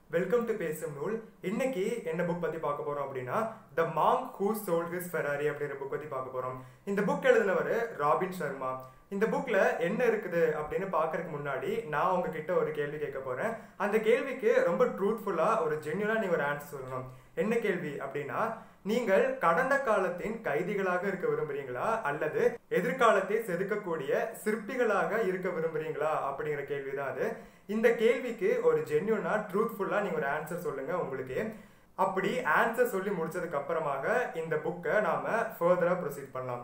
welcome to பேசும் நூல் இன்னைக்கு என்ன புக் பத்தி பார்க்க போறோம் அப்படின்னா the monk who sold his Ferrari அப்படிங்கிற புக் பத்தி பார்க்க போறோம் இந்த புக் எழுதினவர் ராபின் சர்மா இந்த புக்ல என்ன இருக்குது அப்படின்னு பார்க்கறதுக்கு முன்னாடி நான் உங்ககிட்ட ஒரு கேள்வி கேட்க போறேன் அந்த கேள்விக்கு ரொம்ப ட்ரூத்ஃபுல்லா ஒரு ஜென்யூனா நீங்க ஒரு ஆன்சர் சொல்லணும் என்ன கேள்வி அப்படின்னா நீங்கள் கடந்த காலத்தின் கைதிகளாக இருக்க விரும்புறீங்களா அல்லது எதிர்காலத்தை செதுக்கக்கூடிய சிற்பிகளாக இருக்க விரும்புறீங்களா அப்படிங்கிற கேள்விதான் அது இந்த கேள்விக்கு ஒரு ஜென்யூனா ட்ரூத்ஃபுல்லா நீங்க ஒரு ஆன்சர் சொல்லுங்க உங்களுக்கு அப்படி ஆன்சர் சொல்லி முடிச்சதுக்கு அப்புறமாக இந்த புக்கை நாம ஃபர்தரா ப்ரொசீட் பண்ணலாம்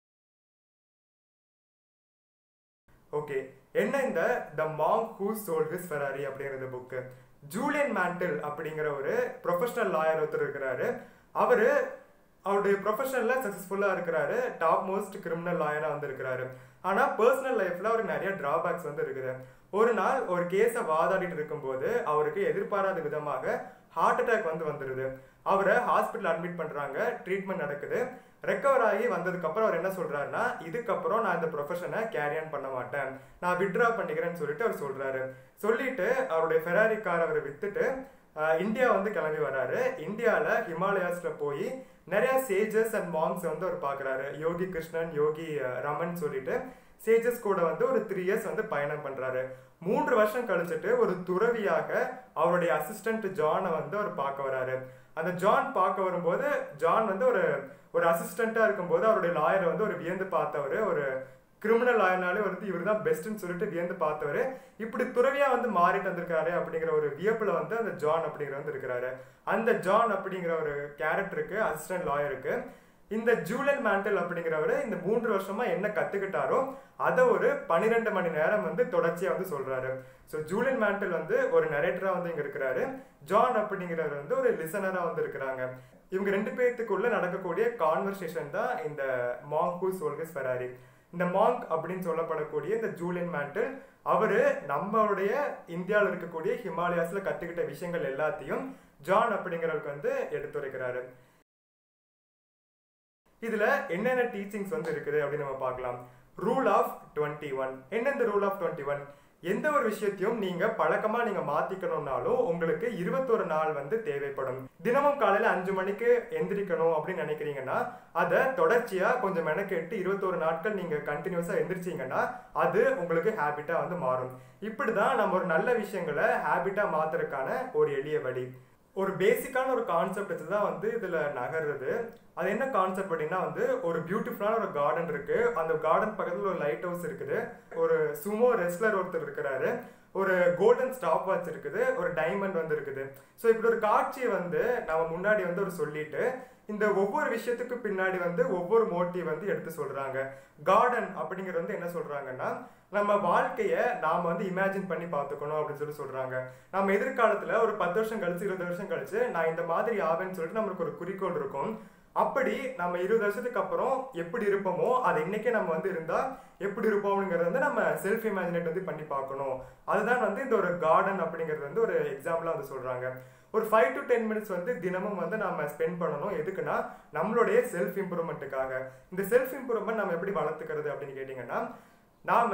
ஓகே என்ன இந்த the monk who sold his Ferrari அப்படிங்கிற புக்கு ஜூலியன் மேண்டில் அப்படிங்கிற ஒரு ப்ரொஃபஷனல் லாயர் ஒருத்தர் இருக்கிறாரு அவரு அவருடைய ப்ரொஃபஷனில் சக்ஸஸ்ஃபுல்லாக இருக்கிறாரு டாப் மோஸ்ட் கிரிமினல் லாயராக வந்து இருக்கிறாரு ஆனால் பர்சனல் லைஃப்பில் அவருக்கு நிறைய டிராபேக்ஸ் வந்து இருக்குது ஒரு நாள் ஒரு கேஸை வாதாடிட்டு இருக்கும்போது அவருக்கு எதிர்பாராத விதமாக ஹார்ட் அட்டாக் வந்து வந்துடுது அவரை ஹாஸ்பிட்டல் அட்மிட் பண்ணுறாங்க ட்ரீட்மெண்ட் நடக்குது ரெக்கவர் ஆகி வந்ததுக்கப்புறம் அவர் என்ன சொல்கிறாருன்னா இதுக்கப்புறம் நான் இந்த ப்ரொஃபஷனை கேரி ஆன் பண்ண மாட்டேன் நான் விட்ரா பண்ணிக்கிறேன்னு சொல்லிட்டு அவர் சொல்கிறாரு சொல்லிட்டு அவருடைய ஃபெராரி கார் அவரை வித்துட்டு இந்தியா வந்து கிளம்பி வராரு இந்தியாவில் ஹிமாலயாஸ்ல போய் நிறைய சேஜஸ் அண்ட் மாங்ஸ் வந்து அவர் பார்க்குறாரு யோகி கிருஷ்ணன் யோகி ரமன் சொல்லிட்டு சேஜஸ் கூட வந்து ஒரு த்ரீ இயர்ஸ் வந்து பயணம் பண்றாரு மூன்று வருஷம் கழிச்சிட்டு ஒரு துறவியாக அவருடைய அசிஸ்டன்ட் ஜானை வந்து அவர் பார்க்க வராரு அந்த ஜான் பார்க்க வரும்போது ஜான் வந்து ஒரு ஒரு அசிஸ்டண்டா இருக்கும்போது அவருடைய லாயரை வந்து ஒரு வியந்து பார்த்தவர் ஒரு கிரிமினல் லாயர்னாலே வந்து இவர் தான் பெஸ்ட்னு சொல்லிட்டு வியந்து பார்த்தவர் இப்படி துறவியா வந்து மாறிட்டு வந்திருக்காரு அப்படிங்கிற ஒரு வியப்புல வந்து அந்த ஜான் அப்படிங்கிற வந்து இருக்கிறாரு அந்த ஜான் அப்படிங்கிற ஒரு கேரக்டருக்கு அசிஸ்டன்ட் லாயருக்கு இந்த ஜூலியன் மேண்டல் அப்படிங்கிறவர் இந்த மூன்று வருஷமா என்ன கத்துக்கிட்டாரோ அதை ஒரு பன்னிரெண்டு மணி நேரம் வந்து தொடர்ச்சியா வந்து சொல்றாரு ஸோ ஜூலியன் மேண்டல் வந்து ஒரு நரேட்டரா வந்து இங்க இருக்கிறாரு ஜான் அப்படிங்கிறவர் வந்து ஒரு லிசனரா வந்து இருக்கிறாங்க இவங்க ரெண்டு பேர்த்துக்குள்ள நடக்கக்கூடிய கான்வர்சேஷன் தான் இந்த மாங்கூ சோல்கஸ் ஃபெராரி இந்த மாங்க் அப்படின்னு சொல்லப்படக்கூடிய இந்த ஜூலியன் மேண்டில் அவரு நம்மளுடைய இந்தியாவில் இருக்கக்கூடிய ஹிமாலயாஸ்ல கத்துக்கிட்ட விஷயங்கள் எல்லாத்தையும் ஜான் அப்படிங்கிறவருக்கு வந்து எடுத்துரைக்கிறாரு இதுல என்னென்ன டீச்சிங்ஸ் வந்து இருக்குது அப்படின்னு நம்ம பார்க்கலாம் ரூல் ஆஃப் டுவெண்ட்டி ஒன் என்ன இந்த ரூல் ஆஃப் டுவெண்ட்டி ஒன் எந்த ஒரு விஷயத்தையும் நீங்க பழக்கமா நீங்க மாத்திக்கணும்னாலும் உங்களுக்கு இருபத்தொரு நாள் வந்து தேவைப்படும் தினமும் காலையில அஞ்சு மணிக்கு எந்திரிக்கணும் அப்படின்னு நினைக்கிறீங்கன்னா அதை தொடர்ச்சியா கொஞ்சம் மெனக்கெட்டு இருபத்தொரு நாட்கள் நீங்க கண்டினியூஸா எந்திரிச்சீங்கன்னா அது உங்களுக்கு ஹேபிட்டா வந்து மாறும் இப்படிதான் நம்ம ஒரு நல்ல விஷயங்களை ஹேபிட்டா மாத்துறதுக்கான ஒரு எளிய வழி ஒரு பேசிக்கான ஒரு கான்செப்ட் வச்சு தான் வந்து இதுல நகர்றது அது என்ன கான்செப்ட் அப்படின்னா வந்து ஒரு பியூட்டிஃபுல்லான ஒரு கார்டன் இருக்கு அந்த கார்டன் பக்கத்துல ஒரு லைட் ஹவுஸ் இருக்குது ஒரு சுமோ ரெஸ்லர் ஒருத்தர் இருக்கிறாரு ஒரு கோல்டன் ஸ்டாப் வாட்ச் இருக்குது ஒரு டைமண்ட் வந்து இருக்குது ஸோ இப்படி ஒரு காட்சியை வந்து நம்ம முன்னாடி வந்து ஒரு சொல்லிட்டு இந்த ஒவ்வொரு விஷயத்துக்கு பின்னாடி வந்து ஒவ்வொரு மோட்டிவ் வந்து எடுத்து சொல்றாங்க கார்டன் அப்படிங்கிறது வந்து என்ன சொல்றாங்கன்னா நம்ம வாழ்க்கைய நாம வந்து இமேஜின் பண்ணி பார்த்துக்கணும் அப்படின்னு சொல்லி சொல்றாங்க நம்ம எதிர்காலத்துல ஒரு பத்து வருஷம் கழிச்சு இருபது வருஷம் கழிச்சு நான் இந்த மாதிரி ஆவேன்னு சொல்லிட்டு நம்மளுக்கு ஒரு குறிக்கோள் இருக்கும் அப்படி நம்ம இருபது வருஷத்துக்கு அப்புறம் எப்படி இருப்போமோ அது இன்னைக்கே நம்ம வந்து இருந்தா எப்படி இருப்போம்ங்கிறத வந்து நம்ம செல்ஃப் இமேஜினேட் வந்து பண்ணி பார்க்கணும் அதுதான் வந்து இந்த ஒரு கார்டன் அப்படிங்கிறது வந்து ஒரு எக்ஸாம்பிளா வந்து சொல்றாங்க ஒரு ஃபைவ் டு டென் மினிட்ஸ் வந்து தினமும் வந்து நம்ம ஸ்பெண்ட் பண்ணணும் எதுக்குன்னா நம்மளுடைய செல்ஃப் இம்ப்ரூவ்மெண்ட்டுக்காக இந்த செல்ஃப் இம்ப்ரூவ்மெண்ட் நம்ம எப்படி வளர்த்துக்கிறது அப்படின்னு கேட்டிங்கன்னா நாம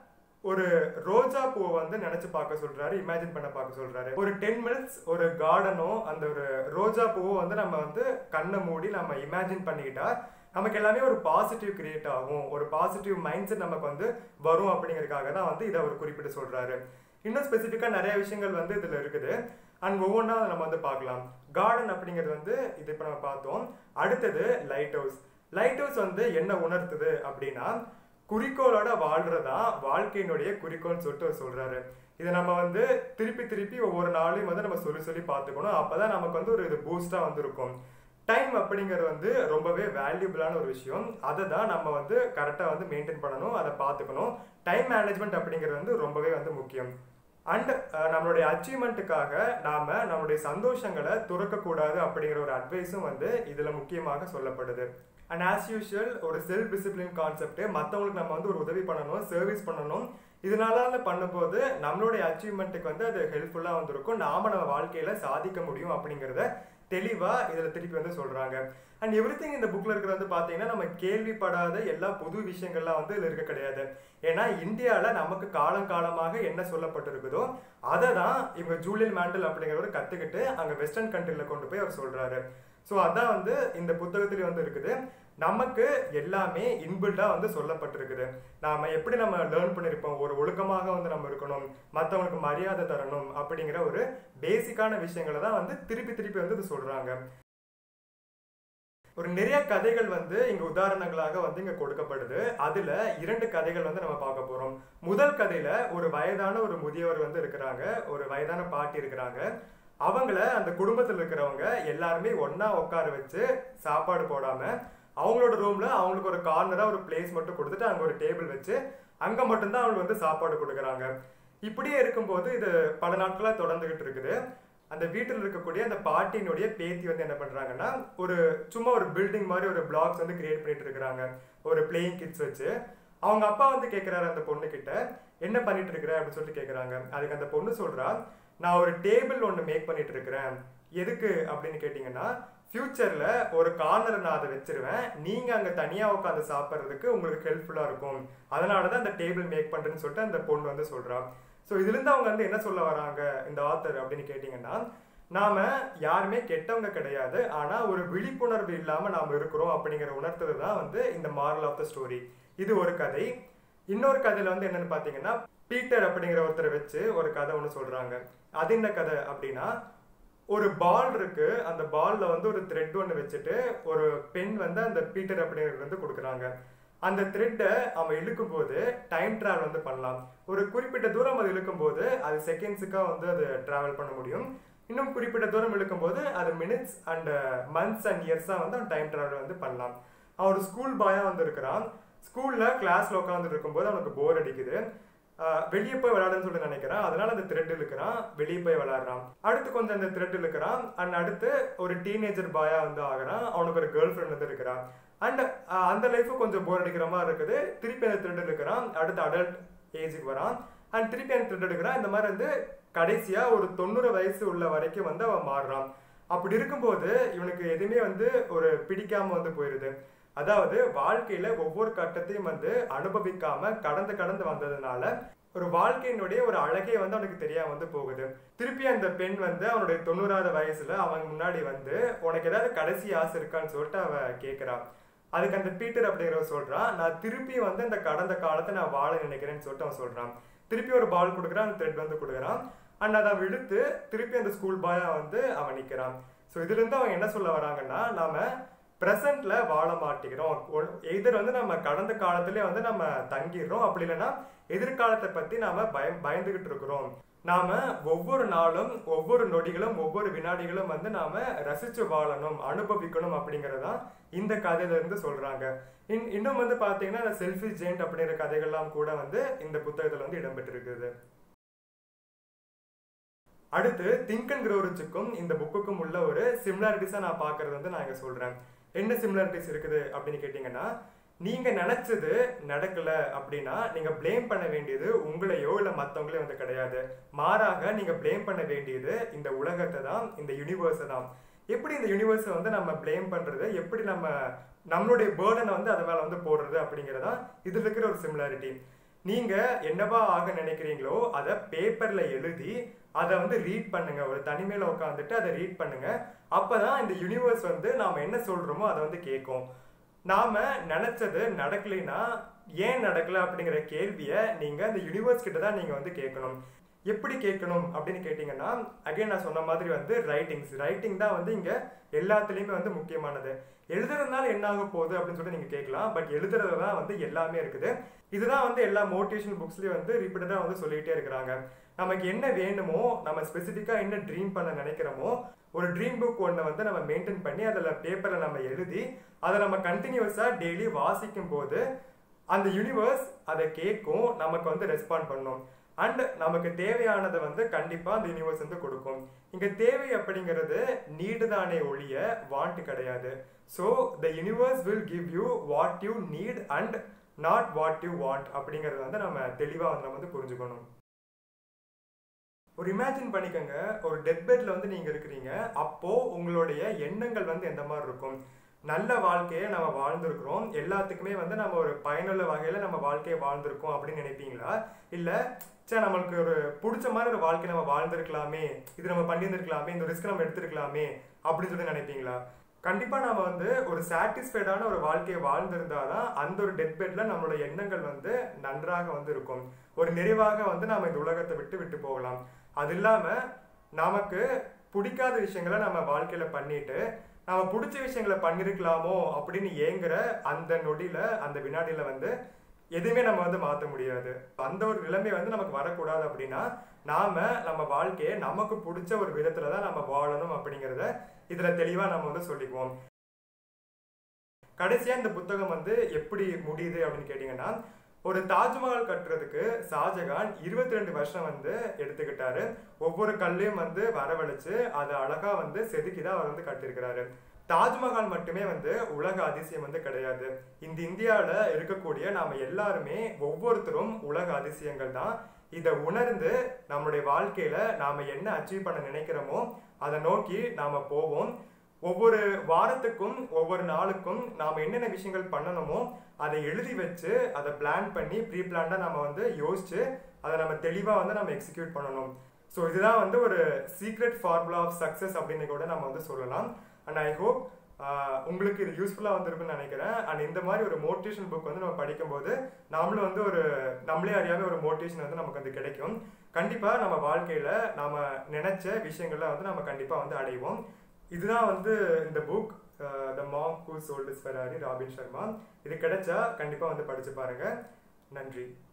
ஒரு ரோஜா பூவை வந்து நினைச்சு பார்க்க சொல்றாரு இமேஜின் பண்ண பார்க்க சொல்றாரு ஒரு டென் மினிட்ஸ் ஒரு கார்டனோ அந்த ஒரு ரோஜா பூவை வந்து நம்ம வந்து கண்ணை மூடி நம்ம இமேஜின் பண்ணிக்கிட்டா நமக்கு எல்லாமே ஒரு பாசிட்டிவ் கிரியேட் ஆகும் ஒரு பாசிட்டிவ் மைண்ட் செட் நமக்கு வந்து வரும் அப்படிங்கிறதுக்காக தான் வந்து இதை அவர் குறிப்பிட்டு சொல்றாரு இன்னும் ஸ்பெசிஃபிக்காக நிறைய விஷயங்கள் வந்து இதில் இருக்குது அண்ட் ஒவ்வொன்றா நம்ம வந்து பார்க்கலாம் கார்டன் அப்படிங்கிறது வந்து இது இப்போ நம்ம பார்த்தோம் அடுத்தது லைட் ஹவுஸ் லைட் ஹவுஸ் வந்து என்ன உணர்த்துது அப்படின்னா குறிக்கோளோட வாழ்றதா வாழ்க்கையினுடைய குறிக்கோள்னு சொல்லிட்டு அவர் சொல்றாரு இதை நம்ம வந்து திருப்பி திருப்பி ஒவ்வொரு நாளையும் வந்து நம்ம சொல்லி சொல்லி பார்த்துக்கணும் அப்பதான் நமக்கு வந்து ஒரு இது பூஸ்டா வந்து இருக்கும் டைம் அப்படிங்கிறது வந்து ரொம்பவே வேல்யூபிளான ஒரு விஷயம் அதை தான் நம்ம வந்து கரெக்டாக வந்து மெயின்டைன் பண்ணணும் அதை பார்த்துக்கணும் டைம் மேனேஜ்மெண்ட் அப்படிங்கிறது வந்து ரொம்பவே வந்து முக்கியம் அண்ட் நம்மளுடைய அச்சீவ்மெண்ட்டுக்காக நாம நம்மளுடைய சந்தோஷங்களை துறக்கக்கூடாது அப்படிங்கிற ஒரு அட்வைஸும் வந்து இதில் முக்கியமாக சொல்லப்படுது அண்ட் ஆஸ் யூஷுவல் ஒரு செல்ஃப் டிசிப்ளின் கான்செப்ட் மற்றவங்களுக்கு நம்ம வந்து ஒரு உதவி பண்ணணும் சர்வீஸ் பண்ணணும் இதனால பண்ணும்போது நம்மளுடைய அச்சீவ்மெண்ட்டுக்கு வந்து அது ஹெல்ப்ஃபுல்லாக வந்திருக்கும் நாம நம்ம வாழ்க்கையில சாதிக்க முடியும் அப்படிங்கிறத தெளிவா இதுல திருப்பி வந்து சொல்றாங்க அண்ட் எவ்ரி திங் இந்த புக்ல இருக்கிறது வந்து பாத்தீங்கன்னா நம்ம கேள்விப்படாத எல்லா புது விஷயங்கள்லாம் வந்து இதுல இருக்க கிடையாது ஏன்னா இந்தியால நமக்கு காலம் காலமாக என்ன சொல்லப்பட்டிருக்குதோ அதை தான் இவங்க ஜூலியன் மேண்டல் அப்படிங்கிறவர் கத்துக்கிட்டு அங்க வெஸ்டர்ன் கண்ட்ரில கொண்டு போய் அவர் சொல்றாரு ஸோ அதான் வந்து இந்த புத்தகத்திலேயே வந்து இருக்குது நமக்கு எல்லாமே இன்பில்டா வந்து சொல்லப்பட்டிருக்குது நாம எப்படி நம்ம லேர்ன் பண்ணிருப்போம் ஒரு ஒழுக்கமாக வந்து நம்ம இருக்கணும் மற்றவங்களுக்கு மரியாதை தரணும் அப்படிங்கிற ஒரு பேசிக்கான விஷயங்களை தான் வந்து திருப்பி திருப்பி வந்து இது சொல்றாங்க ஒரு நிறைய கதைகள் வந்து இங்க உதாரணங்களாக வந்து இங்க கொடுக்கப்படுது அதுல இரண்டு கதைகள் வந்து நம்ம பார்க்க போறோம் முதல் கதையில ஒரு வயதான ஒரு முதியவர் வந்து இருக்கிறாங்க ஒரு வயதான பாட்டி இருக்கிறாங்க அவங்கள அந்த குடும்பத்தில் இருக்கிறவங்க எல்லாருமே ஒண்ணா உட்கார வச்சு சாப்பாடு போடாம அவங்களோட ரூம்ல அவங்களுக்கு ஒரு கார்னரா ஒரு பிளேஸ் மட்டும் கொடுத்துட்டு அங்க ஒரு டேபிள் வச்சு அங்க மட்டும்தான் அவங்களுக்கு வந்து சாப்பாடு கொடுக்குறாங்க இப்படியே இருக்கும்போது இது பல நாட்களா தொடர்ந்துகிட்டு இருக்குது அந்த வீட்டில் இருக்கக்கூடிய அந்த பாட்டியினுடைய பேத்தி வந்து என்ன பண்றாங்கன்னா ஒரு சும்மா ஒரு பில்டிங் மாதிரி ஒரு பிளாக்ஸ் வந்து கிரியேட் பண்ணிட்டு இருக்கிறாங்க ஒரு பிளேயிங் கிட்ஸ் வச்சு அவங்க அப்பா வந்து கேட்கிறாரு அந்த பொண்ணு கிட்ட என்ன பண்ணிட்டு இருக்கிற அப்படின்னு சொல்லிட்டு கேட்கறாங்க அதுக்கு அந்த பொண்ணு சொல்றா நான் ஒரு டேபிள் ஒன்று மேக் பண்ணிட்டு இருக்கிறேன் எதுக்கு அப்படின்னு கேட்டிங்கன்னா ஃபியூச்சர்ல ஒரு கார்னரை நான் அதை வச்சிருவேன் நீங்க அங்க தனியா உட்காந்து சாப்பிட்றதுக்கு உங்களுக்கு ஹெல்ப்ஃபுல்லா இருக்கும் அதனால தான் அந்த டேபிள் மேக் பண்றேன்னு சொல்லிட்டு அந்த பொண்ணு வந்து சொல்றா ஸோ இதுல இருந்து அவங்க வந்து என்ன சொல்ல வராங்க இந்த ஆத்தர் அப்படின்னு கேட்டிங்கன்னா நாம யாருமே கெட்டவங்க கிடையாது ஆனா ஒரு விழிப்புணர்வு இல்லாம நாம இருக்கிறோம் அப்படிங்கிற உணர்த்தது தான் வந்து இந்த மாரல் ஆஃப் த ஸ்டோரி இது ஒரு கதை இன்னொரு கதையில வந்து என்னன்னு பாத்தீங்கன்னா பீட்டர் அப்படிங்கிற ஒருத்தரை வச்சு ஒரு கதை ஒன்று சொல்றாங்க அது என்ன கதை அப்படின்னா ஒரு பால் இருக்கு அந்த பால்ல வந்து ஒரு த்ரெட் ஒன்று வச்சுட்டு ஒரு பெண் வந்து அந்த பீட்டர் அப்படிங்கிறது வந்து கொடுக்குறாங்க அந்த த்ரெட்டை அவன் இழுக்கும் போது டைம் டிராவல் வந்து பண்ணலாம் ஒரு குறிப்பிட்ட தூரம் அது இழுக்கும் போது அது செகண்ட்ஸுக்காக வந்து அது டிராவல் பண்ண முடியும் இன்னும் குறிப்பிட்ட தூரம் இழுக்கும் போது அது மினிட்ஸ் அண்ட் மந்த்ஸ் அண்ட் இயர்ஸாக வந்து அவன் டைம் டிராவல் வந்து பண்ணலாம் அவன் ஒரு ஸ்கூல் பாயாக வந்து இருக்கிறான் ஸ்கூல்ல கிளாஸ்ல உட்காந்து இருக்கும்போது அவனுக்கு போர் அடிக்குது வெளியே போய் விளையாடுன்னு சொல்லி நினைக்கிறான் அதனால அந்த த்ரெட் இழுக்கிறான் வெளியே போய் விளையாடுறான் அடுத்து கொஞ்சம் அந்த த்ரெட் இழுக்கிறான் அண்ட் அடுத்து ஒரு டீனேஜர் பாயா வந்து ஆகிறான் அவனுக்கு ஒரு கேர்ள் ஃப்ரெண்ட் வந்து இருக்கிறான் அண்ட் அந்த லைஃப் கொஞ்சம் போர் அடிக்கிற மாதிரி இருக்குது திருப்பி அந்த த்ரெட் எடுக்கிறான் அடுத்து அடல்ட் ஏஜுக்கு வரான் அண்ட் திருப்பி அந்த த்ரெட் எடுக்கிறான் இந்த மாதிரி வந்து கடைசியா ஒரு தொண்ணூறு வயசு உள்ள வரைக்கும் வந்து அவன் மாறுறான் அப்படி இருக்கும்போது இவனுக்கு எதுவுமே வந்து ஒரு பிடிக்காம வந்து போயிருது அதாவது வாழ்க்கையில ஒவ்வொரு கட்டத்தையும் வந்து அனுபவிக்காம கடந்து கடந்து வந்ததுனால ஒரு வாழ்க்கையினுடைய ஒரு அழகே வந்து அவனுக்கு தெரியாம வந்து போகுது திருப்பி அந்த பெண் வந்து அவனுடைய தொண்ணூறாவது வயசுல அவன் முன்னாடி வந்து உனக்கு ஏதாவது கடைசி ஆசை இருக்கான்னு சொல்லிட்டு அவ கேட்கிறான் அதுக்கு அந்த பீட்டர் அப்படிங்கிறவன் சொல்றான் நான் திருப்பி வந்து இந்த கடந்த காலத்தை நான் வாழ நினைக்கிறேன்னு சொல்லிட்டு அவன் சொல்றான் திருப்பி ஒரு பால் கொடுக்குறான் அந்த த்ரெட் வந்து கொடுக்குறான் அண்ட் அதை விழுத்து திருப்பி அந்த ஸ்கூல் பாயா வந்து அவன் நிற்கிறான் ஸோ இதுல இருந்து அவன் என்ன சொல்ல வராங்கன்னா நாம ப்ரெசண்ட்ல வாழ மாட்டேங்கிறோம் எதிர் வந்து நம்ம கடந்த காலத்திலே வந்து நம்ம தங்கிடுறோம் அப்படி இல்லைன்னா எதிர்காலத்தை பத்தி நாம பயம் பயந்துகிட்டு இருக்கிறோம் நாம ஒவ்வொரு நாளும் ஒவ்வொரு நொடிகளும் ஒவ்வொரு வினாடிகளும் வந்து நாம ரசிச்சு வாழணும் அனுபவிக்கணும் அப்படிங்கறதான் இந்த கதையில இருந்து சொல்றாங்க இன் இன்னும் வந்து பாத்தீங்கன்னா இந்த செல்ஃபி ஜெயிண்ட் அப்படிங்கிற கதைகள்லாம் கூட வந்து இந்த புத்தகத்துல வந்து இடம்பெற்றிருக்குது அடுத்து திங்க் அண்ட் க்ரோரிச்சுக்கும் இந்த புக்குக்கும் உள்ள ஒரு சிமிலாரிட்டிஸா நான் பாக்குறது வந்து நான் இங்க சொல்றேன் என்ன சிமிலாரிட்டிஸ் இருக்குது அப்படின்னு கேட்டீங்கன்னா நீங்க நினைச்சது நடக்கல அப்படின்னா நீங்க பிளேம் பண்ண வேண்டியது உங்களையோ இல்ல மத்தவங்களையோ வந்து கிடையாது மாறாக நீங்க பிளேம் பண்ண வேண்டியது இந்த உலகத்தை தான் இந்த யூனிவர்ஸை தான் எப்படி இந்த யூனிவர்ஸை வந்து நம்ம பிளேம் பண்றது எப்படி நம்ம நம்மளுடைய பேர்டனை வந்து அது மேல வந்து போடுறது அப்படிங்கறதா இதுல இருக்கிற ஒரு சிமிலாரிட்டி நீங்க என்னவா ஆக நினைக்கிறீங்களோ அதை பேப்பர்ல எழுதி அதை வந்து ரீட் பண்ணுங்க ஒரு தனிமையில உட்காந்துட்டு அதை ரீட் பண்ணுங்க அப்பதான் இந்த யூனிவர்ஸ் வந்து நாம என்ன சொல்றோமோ அதை வந்து கேட்கும் நாம நினைச்சது நடக்கலைன்னா ஏன் நடக்கல அப்படிங்கிற கேள்வியை நீங்க இந்த யூனிவர்ஸ் கிட்ட தான் நீங்க வந்து கேட்கணும் எப்படி கேட்கணும் அப்படின்னு கேட்டீங்கன்னா அகைன் நான் சொன்ன மாதிரி வந்து ரைட்டிங்ஸ் ரைட்டிங் தான் வந்து இங்க எல்லாத்துலயுமே வந்து முக்கியமானது எழுதுறதுனால என்ன ஆக போகுது அப்படின்னு சொல்லிட்டு நீங்க கேட்கலாம் பட் எழுதுறது தான் வந்து எல்லாமே இருக்குது இதுதான் வந்து எல்லா மோட்டிவேஷனல் புக்ஸ்லயும் வந்து ரிப்பீட்டடா வந்து சொல்லிக்கிட்டே இருக்கிறாங்க நமக்கு என்ன வேணுமோ நம்ம ஸ்பெசிஃபிக்கா என்ன ட்ரீம் பண்ண நினைக்கிறோமோ ஒரு ட்ரீம் புக் ஒன்றை வந்து நம்ம மெயின்டைன் பண்ணி அதில் பேப்பரில் நம்ம எழுதி அதை நம்ம கண்டினியூஸாக டெய்லி வாசிக்கும் போது அந்த யூனிவர்ஸ் அதை கேட்கும் நமக்கு வந்து ரெஸ்பாண்ட் பண்ணும் அண்ட் நமக்கு தேவையானதை வந்து கண்டிப்பாக அந்த யூனிவர்ஸ் வந்து கொடுக்கும் இங்கே தேவை அப்படிங்கிறது நீடு தானே ஒழிய வாண்ட் கிடையாது so the universe will give you what you need and not what you want அப்படிங்கறத வந்து நம்ம தெளிவா வந்து நம்ம வந்து புரிஞ்சுக்கணும் ஒரு இமேஜின் பண்ணிக்கோங்க ஒரு டெத் பெட்ல வந்து நீங்க இருக்கிறீங்க அப்போ உங்களுடைய எண்ணங்கள் வந்து எந்த மாதிரி இருக்கும் நல்ல வாழ்க்கையை நம்ம வாழ்ந்திருக்கிறோம் எல்லாத்துக்குமே வந்து நம்ம ஒரு பயனுள்ள வகையில நம்ம வாழ்க்கையை வாழ்ந்திருக்கோம் அப்படின்னு நினைப்பீங்களா இல்ல சே நம்மளுக்கு ஒரு பிடிச்ச மாதிரி ஒரு வாழ்க்கை நம்ம வாழ்ந்திருக்கலாமே இது நம்ம பண்ணியிருந்திருக்கலாமே இந்த ரிஸ்க் நம்ம எடுத்திருக்கலாமே அப்படின்னு சொல்லி நினைப்பீங்களா கண்டிப்பா நாம வந்து ஒரு சாட்டிஸ்ஃபைடான ஒரு வாழ்க்கையை வாழ்ந்திருந்தாதான் அந்த ஒரு டெத் பெட்ல நம்மளோட எண்ணங்கள் வந்து நன்றாக வந்து இருக்கும் ஒரு நிறைவாக வந்து நாம இந்த உலகத்தை விட்டு விட்டு போகலாம் அது இல்லாம நமக்கு பிடிக்காத விஷயங்களை நம்ம வாழ்க்கையில பண்ணிட்டு நம்ம பிடிச்ச விஷயங்களை பண்ணிருக்கலாமோ அப்படின்னு ஏங்குற அந்த நொடியில அந்த வினாடியில வந்து எதுவுமே நம்ம வந்து மாற்ற முடியாது அந்த ஒரு நிலைமை வந்து நமக்கு வரக்கூடாது அப்படின்னா நாம நம்ம வாழ்க்கையை நமக்கு பிடிச்ச ஒரு விதத்துல தான் நம்ம வாழணும் அப்படிங்கிறத இதுல தெளிவா நம்ம வந்து சொல்லிக்குவோம் கடைசியா இந்த புத்தகம் வந்து எப்படி முடியுது அப்படின்னு கேட்டீங்கன்னா ஒரு தாஜ்மஹால் கட்டுறதுக்கு ஷாஜகான் இருபத்தி ரெண்டு வருஷம் வந்து எடுத்துக்கிட்டாரு ஒவ்வொரு கல்லையும் வந்து வரவழைச்சு அதை அழகா வந்து செதுக்கி தான் அவர் வந்து கட்டியிருக்கிறாரு தாஜ்மஹால் மட்டுமே வந்து உலக அதிசயம் வந்து கிடையாது இந்த இந்தியாவில் இருக்கக்கூடிய நாம எல்லாருமே ஒவ்வொருத்தரும் உலக அதிசயங்கள் தான் இதை உணர்ந்து நம்மளுடைய வாழ்க்கையில நாம என்ன அச்சீவ் பண்ண நினைக்கிறோமோ அதை நோக்கி நாம போவோம் ஒவ்வொரு வாரத்துக்கும் ஒவ்வொரு நாளுக்கும் நாம என்னென்ன விஷயங்கள் பண்ணணுமோ அதை எழுதி வச்சு அதை பிளான் பண்ணி ப்ரீ பிளான்டா நம்ம வந்து யோசிச்சு அதை நம்ம தெளிவா வந்து நம்ம எக்ஸிக்யூட் பண்ணணும் ஸோ இதுதான் வந்து ஒரு சீக்ரெட் ஃபார்முலா ஆஃப் சக்ஸஸ் அப்படின்னு கூட நம்ம வந்து சொல்லலாம் அண்ட் ஐ ஹோப் உங்களுக்கு இது யூஸ்ஃபுல்லாக வந்திருக்குன்னு நினைக்கிறேன் அண்ட் இந்த மாதிரி ஒரு மோட்டிவேஷன் புக் வந்து நம்ம படிக்கும்போது நம்மளும் வந்து ஒரு நம்மளே அறியாம ஒரு மோட்டிவேஷன் வந்து நமக்கு வந்து கிடைக்கும் கண்டிப்பாக நம்ம வாழ்க்கையில் நாம நினைச்ச விஷயங்கள்ல வந்து நம்ம கண்டிப்பாக வந்து அடைவோம் இதுதான் வந்து இந்த book the monk who sold his Ferrari Robin Sharma இது கிடைச்சா கண்டிப்பாக வந்து படிச்சு பாருங்க நன்றி